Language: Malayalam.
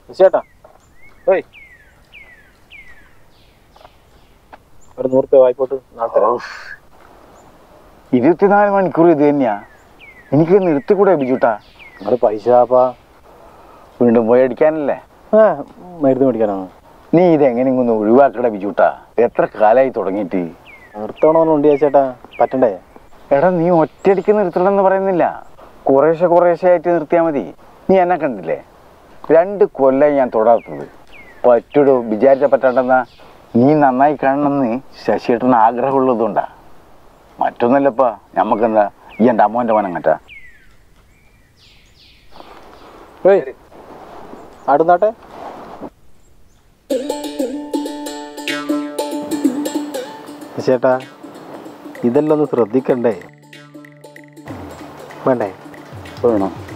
ചേട്ടാ ഓയ് ഒരു നൂറ് രൂപ വായ്പോട്ട് നാളെ തരാം ഇരുപത്തിനാല് മണിക്കൂർ ഇത് തന്നെയാ എനിക്ക് നിർത്തിക്കൂടെ ബിജുട്ടാ നിങ്ങൾ പൈസ അപ്പാ വീണ്ടും പോയി അടിക്കാനല്ലേ ആ മരുന്ന് മേടിക്കാനാണ് നീ ഇതെങ്ങനെയെങ്കിലും ഒന്ന് ഒഴിവാക്കട ബിജുട്ടാ എത്ര കാലമായി തുടങ്ങിയിട്ട് നിർത്തണമെന്ന് ഉണ്ട് ചേട്ടാ പറ്റണ്ടേ എടാ നീ ഒറ്റയടിക്ക് നിർത്തണമെന്ന് പറയുന്നില്ല കുറേശ്ശെ കുറേശ്ശെ ആയിട്ട് നിർത്തിയാൽ മതി നീ എന്നെ കണ്ടില്ലേ രണ്ട് കൊല്ലം ഞാൻ തൊടാത്തത് പറ്റൂടോ വിചാരിച്ച പറ്റാണ്ടെന്നാ നീ നന്നായി കാണണമെന്ന് ശശിയേട്ടന് ആഗ്രഹമുള്ളതുകൊണ്ടാ മറ്റൊന്നല്ലപ്പാ ഞമ്മക്കെന്താ ഈ എൻ്റെ അമ്മോൻ്റെ മനങ്ങറ്റാ ഓയ് അടുന്നാട്ടെ ചേട്ടാ ഇതെല്ലാം ഒന്ന് ശ്രദ്ധിക്കണ്ടേ വേണ്ടേ വേണം